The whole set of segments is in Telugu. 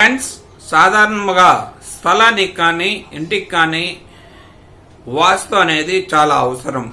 ఫ్రెండ్స్ సాధారణంగా స్థలానికి కానీ ఇంటికి కానీ వాస్తు అనేది చాలా అవసరం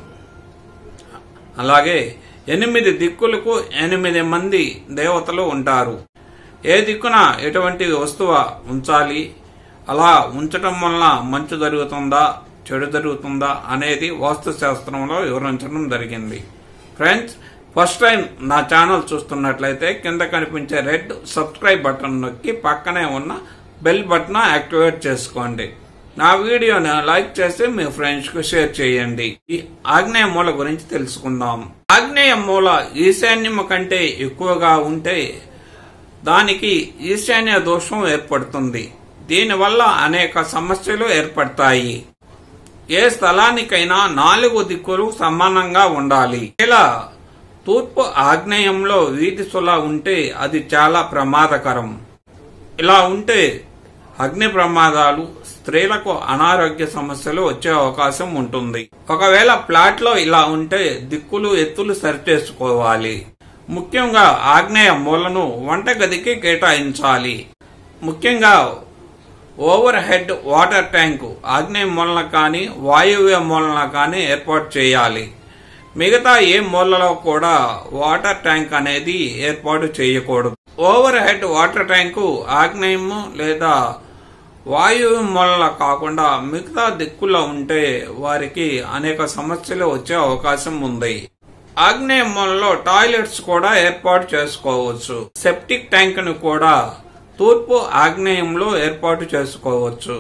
అలాగే ఎనిమిది దిక్కులకు ఎనిమిది మంది దేవతలు ఉంటారు ఏ దిక్కున ఎటువంటి వస్తువు ఉంచాలి అలా ఉంచటం వలన మంచు జరుగుతుందా చెడు జరుగుతుందా అనేది వాస్తు శాస్త్రంలో వివరించడం జరిగింది ఫ్రెండ్స్ ఫస్ట్ టైం నా ఛానల్ చూస్తున్నట్లయితే కింద కనిపించే రెడ్ సబ్స్క్రైబ్ బటన్ నొక్కి పక్కనే ఉన్న బెల్ బటన్ యాక్టివేట్ చేసుకోండి నా వీడియోని లైక్ చేసి మీ ఫ్రెండ్స్ కు షేర్ చేయండి ఈ ఆగ్నేయ మూల గురించి తెలుసుకుందాం ఆగ్నేయ మూల ఈశాన్యము కంటే ఎక్కువగా ఉంటే దానికి ఈశాన్య దోషం ఏర్పడుతుంది దీనివల్ల అనేక సమస్యలు ఏర్పడతాయి ఏ స్థలానికైనా నాలుగు దిక్కులు సమానంగా ఉండాలి ఇలా తూర్పు ఆగ్నేయంలో వీధి సుల ఉంటే అది చాలా ప్రమాదకరం ఇలా ఉంటే అగ్ని ప్రమాదాలు స్త్రీలకు అనారోగ్య సమస్యలు వచ్చే అవకాశం ఉంటుంది ఒకవేళ ప్లాట్ లో ఇలా ఉంటే దిక్కులు ఎత్తులు సరిచేసుకోవాలి ముఖ్యంగా ఆగ్నేయ మూలను వంటగదికి కేటాయించాలి ముఖ్యంగా ఓవర్ హెడ్ వాటర్ ట్యాంకు ఆగ్నేయ మూలన కానీ వాయువ్య మూలన కానీ ఏర్పాటు చేయాలి మిగతా ఏ మూలలో కూడా వాటర్ ట్యాంక్ అనేది ఏర్పాటు చేయకూడదు ఓవర్ హెడ్ వాటర్ ట్యాంకు ఆగ్నేయము లేదా వాయువ్య మూలన కాకుండా మిగతా దిక్కుల్లో ఉంటే వారికి అనేక సమస్యలు వచ్చే అవకాశం ఉంది ఆగ్నేయ మూలలో టాయిలెట్స్ కూడా ఏర్పాటు చేసుకోవచ్చు సెప్టిక్ ట్యాంక్ ను కూడా తూర్పు ఆగ్నేయంలో ఏర్పాటు చేసుకోవచ్చు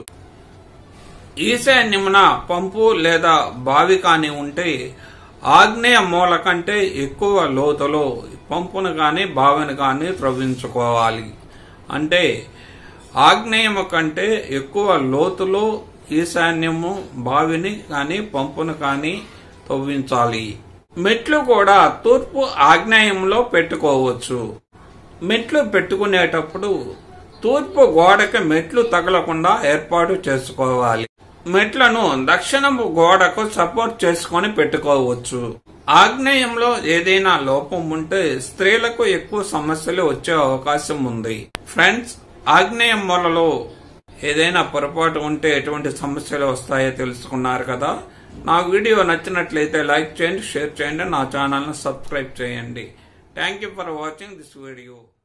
ఈశాన్యమున పంపు లేదా బావి కాని ఉంటే ఆగ్నేయ మూల కంటే ఎక్కువ లోతులో పంపును కానీ బావిని కానీ త్రవ్వించుకోవాలి అంటే ఆగ్నేయము కంటే ఎక్కువ లోతులో ఈశాన్యము బావిని కానీ పంపును కానీ తవ్వించాలి మెట్లు కూడా తూర్పు ఆగ్నేయంలో పెట్టుకోవచ్చు మెట్లు పెట్టుకునేటప్పుడు తూర్పు గోడకి మెట్లు తగలకుండా ఏర్పాటు చేసుకోవాలి మెట్లను దక్షిణపు గోడకు సపోర్ట్ చేసుకొని పెట్టుకోవచ్చు ఆగ్నేయంలో ఏదైనా లోపం ఉంటే స్త్రీలకు ఎక్కువ సమస్యలు వచ్చే అవకాశం ఉంది ఫ్రెండ్స్ ఆగ్నేయ మూలలో ఏదైనా పొరపాటు ఉంటే ఎటువంటి సమస్యలు వస్తాయో తెలుసుకున్నారు కదా నా వీడియో నచ్చినట్లయితే లైక్ చేయండి షేర్ చేయండి నా ఛానల్ను సబ్స్క్రైబ్ చేయండి thank you for watching this video